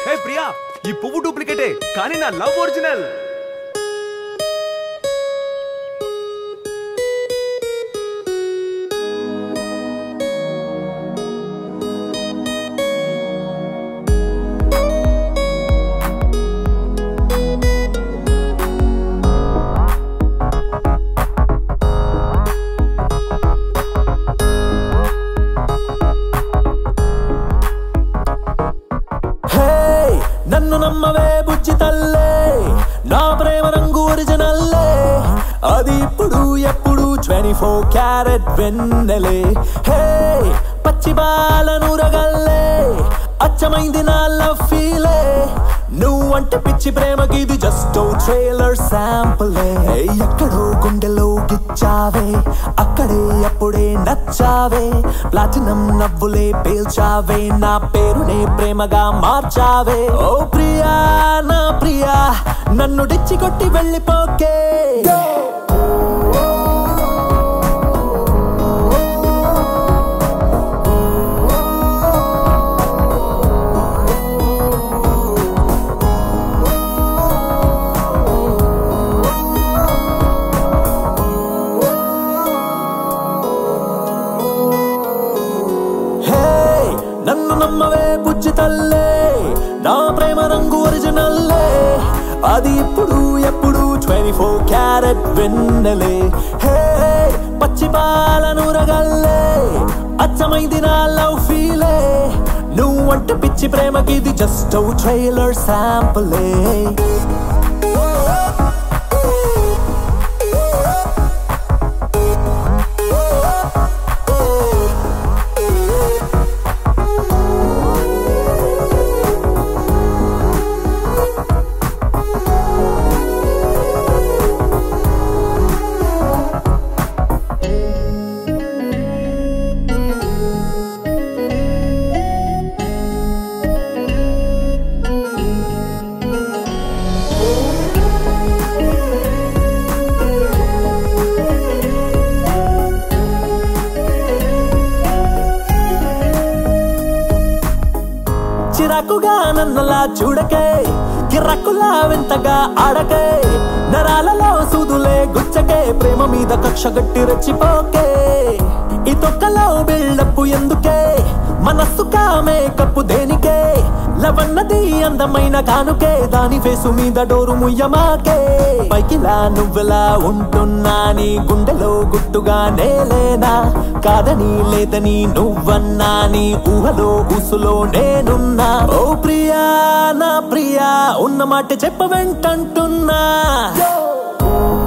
ఏ ప్రియా ఈ పువ్వు డూప్లికేటే కానీ నా లవ్ ఒరిజినల్ హే నన్ను నమ్మవే బుజ్జి తల్లే నా ప్రేమ రంగు ఒరిజినల్లే అది ఇప్పుడు ఎప్పుడు ట్వంటీ ఫోర్ క్యారెట్ వెన్నెలే హే పచ్చి బాలను రగల్లే అచ్చమైంది నా లవ్ ఫీలే నువ్వంటే పిచ్చి ప్రేమకి ఇది జస్ట్ ట్రైలర్ శాంపులే ఎక్కడో గుండెలో గిచ్చావే అక్కడే అప్పుడే నచ్చావే ప్లాటినం నవ్వులే పేల్చావే నా పేరునే ప్రేమగా మార్చావే ఓ ప్రియా నా ప్రియా నన్ను డిచ్చి కొట్టి వెళ్ళిపోకే హే నన్ను నమ్మవే బుజ్జి తల్లే నా ప్రేమ రంగు ఒరిజినల్లే అది ఇప్పుడు ఎప్పుడు ట్వంటీ ఫోర్ క్యారెట్ వెన్నెలే హే పచ్చి పాలను రగల్లే అచ్చమైంది నా లవ్ ఫీలే నువ్వంటే పిచ్చి ప్రేమకి ఇది జస్ట్ ట్రైలర్ శాంపులే చిరాకుగా నన్నలా చూడకే కిరక్కులా వింతగా ఆడకే నరాలలో సూదులే గుచ్చకే ప్రేమ మీద కక్ష గట్టి రెచ్చిపోకే ఈ తొక్కలో బిల్డప్ ఎందుకే మనస్సు కామే కప్పు దేనికే లవన్నది అందమైన కానుకే దాని ఫేసు మీద డోరు ముయ్యమాకే పైకిలా నువ్వెలా ఉంటున్నా నీ గుండెలో గుట్టుగా నేలేనా కాదని లేదని నువ్వన్నా నీ ఊహలో ఊసులో నేనున్నా ఓ ప్రియా నా ప్రియా ఉన్న మాట చెప్ప వెంటంటున్నా